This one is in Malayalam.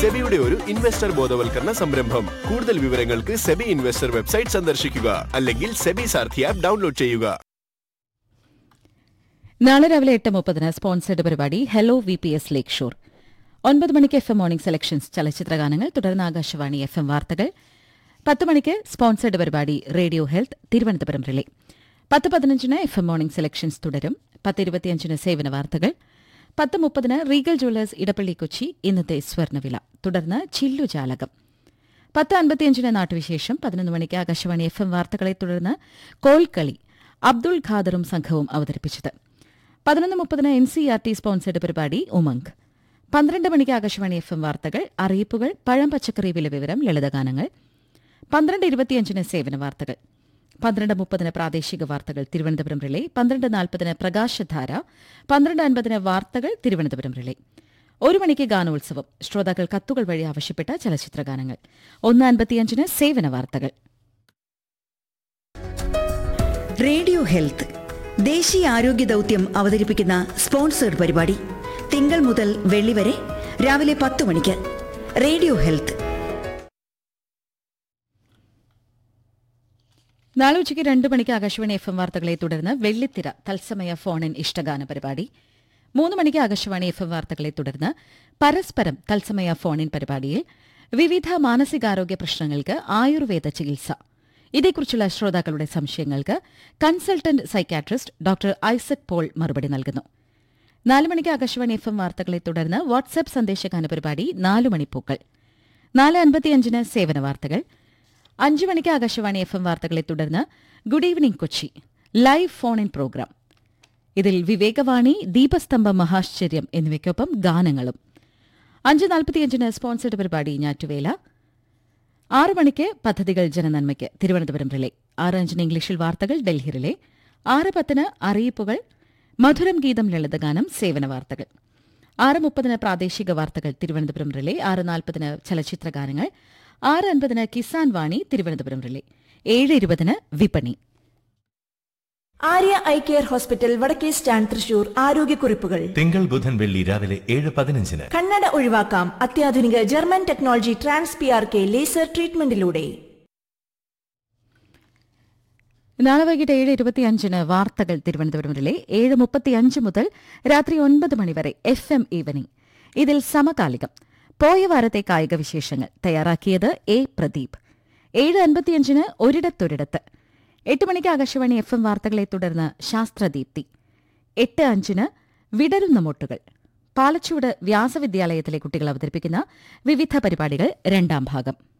സെബിയുടെ ഒരു ഇൻവെസ്റ്റർ ബോധവൽക്കരണ സംരംഭം കൂടുതൽ വിവരങ്ങൾക്ക് സെബി ഇൻവെസ്റ്റർ വെബ്സൈറ്റ് സന്ദർശിക്കുക അല്ലെങ്കിൽ സെബി സാർഥി ആപ്പ് ഡൗൺലോഡ് ചെയ്യുക നാളെ രാവിലെ എട്ട് മുപ്പതിന് സ്പോൺസേഡ് പരിപാടി ഹലോ വി പി എസ് ലേക്ക് ഷോർ ഒൻപത് മണിക്ക് എഫ് എം മോർണിംഗ് സെലക്ഷൻസ് ചലച്ചിത്ര ഗാനങ്ങൾ തുടർന്ന് ആകാശവാണി എഫ് എം വാർത്തകൾ പത്ത് മണിക്ക് സ്പോൺസേഡ് പരിപാടി റേഡിയോ ഹെൽത്ത് തിരുവനന്തപുരം റിലേ പത്ത് പതിനഞ്ചിന് എഫ് എം മോർണിംഗ് സെലക്ഷൻസ് തുടരും പത്ത് ഇരുപത്തിയഞ്ചിന് സേവന വാർത്തകൾ പത്ത് മുപ്പതിന് റീഗൽ ജ്വല്ലേഴ്സ് ഇടപ്പള്ളി കൊച്ചി ഇന്നത്തെ സ്വർണ്ണവില തുടർന്ന് ചില്ലുജാലകം പത്ത് അൻപത്തിയഞ്ചിന് നാട്ടുവിശേഷം പതിനൊന്ന് മണിക്ക് ആകാശവാണി എഫ് എം വാർത്തകളെ തുടർന്ന് കോൽക്കളി അബ്ദുൾ ഖാദറും സംഘവും അവതരിപ്പിച്ചത് പതിനൊന്ന് മുപ്പതിന് N C R T sponsored പരിപാടി ഉമംഗ് പന്ത്രണ്ട് മണിക്ക് ആകാശവാണി എഫ് എം വാർത്തകൾ അറിയിപ്പുകൾ പഴം പച്ചക്കറി വില വിവരം ലളിതഗാനങ്ങൾ പന്ത്രണ്ട് ഇരുപത്തിയഞ്ചിന് സേവന വാർത്തകൾ പന്ത്രണ്ട് മുപ്പതിന് പ്രാദേശിക വാർത്തകൾ തിരുവനന്തപുരം റിലേ പന്ത്രണ്ട് നാൽപ്പതിന് പ്രകാശധാര പന്ത്രണ്ട് അൻപതിന് വാർത്തകൾ തിരുവനന്തപുരം റിലേ ഒരു മണിക്ക് ഗാനോത്സവം ശ്രോതാക്കൾ കത്തുകൾ വഴി ആവശ്യപ്പെട്ട ചലച്ചിത്ര ഗാനങ്ങൾ ഒന്ന് അൻപത്തിയഞ്ചിന് സേവന വാർത്തകൾ റേഡിയോ ഹെൽത്ത് ദേശീയ ആരോഗ്യ ദൗത്യം അവതരിപ്പിക്കുന്ന സ്പോൺസേഡ് പരിപാടി തിങ്കൾ മുതൽ വെള്ളി വരെ രാവിലെ പത്ത് മണിക്ക് റേഡിയോ ഹെൽത്ത് നാളെ ഉച്ചയ്ക്ക് രണ്ട് മണിക്ക് ആകാശവാണി എഫ് എം വാർത്തകളെ തുടർന്ന് വെള്ളിത്തിര തത്സമയ ഫോൺ ഇൻ ഇഷ്ടഗാന പരിപാടി മൂന്ന് മണിക്ക് ആകാശവാണി എഫ് എം വാർത്തകളെ തുടർന്ന് പരസ്പരം തത്സമയ ഫോൺ ഇൻ പരിപാടിയിൽ വിവിധ മാനസികാരോഗ്യ പ്രശ്നങ്ങൾക്ക് ആയുർവേദ ചികിത്സ ഇതേക്കുറിച്ചുള്ള ശ്രോതാക്കളുടെ സംശയങ്ങൾക്ക് consultant psychiatrist doctor Isaac Paul മറുപടി നൽകുന്നു നാല് മണിക്ക് ആകാശവാണി എഫ് എം വാർത്തകളെ തുടർന്ന് വാട്സ്ആപ്പ് സന്ദേശഗാന പരിപാടി നാലു മണിപ്പൂക്കൾ നാല് അൻപത്തിയഞ്ചിന് സേവന വാർത്തകൾ അഞ്ചു മണിക്ക് ആകാശവാണി എഫ് എം വാർത്തകളെ തുടർന്ന് good evening Kochi live phone in programme ഇതിൽ വിവേകവാണി ദീപസ്തംഭം മഹാശ്ചര്യം എന്നിവയ്ക്കൊപ്പം ഗാനങ്ങളും അഞ്ച് നാൽപ്പത്തിയഞ്ചിന് സ്പോൺസർഡ് പരിപാടി ഞാറ്റുവേല ആറ് മണിക്ക് പദ്ധതികൾ ജനനന്മയ്ക്ക് തിരുവനന്തപുരം റിലേ ആറ് അഞ്ചിന് ഇംഗ്ലീഷിൽ വാർത്തകൾ ഡൽഹി റിലേ ആറ് പത്തിന് അറിയിപ്പുകൾ മധുരം ഗീതം ലളിതഗാനം സേവന വാർത്തകൾ ആറ് മുപ്പതിന് പ്രാദേശിക വാർത്തകൾ തിരുവനന്തപുരം റിലേ ആറ് നാൽപ്പതിന് ചലച്ചിത്ര ഗാനങ്ങൾ ആറ് അൻപതിന് കിസാൻ വാണി തിരുവനന്തപുരം റിലേ ഏഴ് ഇരുപതിന് വിപണി ആര്യ ഐ കെയർ ഹോസ്പിറ്റൽ വടക്കേ സ്റ്റാൻഡ് തൃശൂർ ആരോഗ്യക്കുറിപ്പുകൾ തിങ്കൾ ബുധൻ വെള്ളി രാവിലെ ഏഴ് പതിനഞ്ചിന് കണ്ണട ഒഴിവാക്കാം അത്യാധുനിക German technology trans P R K laser ട്രീറ്റ്മെന്റിലൂടെ നാളെ വൈകിട്ട് ഏഴ് ഇരുപത്തിയഞ്ചിന് വാർത്തകൾ തിരുവനന്തപുരം റിലേ ഏഴ് മുപ്പത്തിയഞ്ച് മുതൽ രാത്രി ഒൻപത് മണിവരെ എഫ് എം ഈവനിംഗ് ഇതിൽ സമകാലികം പോയ വാരത്തെ കായിക വിശേഷങ്ങൾ തയ്യാറാക്കിയത് എ പ്രദീപ് ഏഴ് അൻപത്തിയഞ്ചിന് ഒരിടത്തൊരിടത്ത് എട്ട് മണിക്ക് ആകാശവാണി എഫ് എം വാർത്തകളെ തുടർന്ന് ശാസ്ത്രദീപ്തി എട്ട് അഞ്ചിന് വിടരുന്ന മൊട്ടുകൾ പാലച്ചൂട് വ്യാസവിദ്യാലയത്തിലെ കുട്ടികൾ അവതരിപ്പിക്കുന്ന വിവിധ പരിപാടികൾ രണ്ടാം ഭാഗം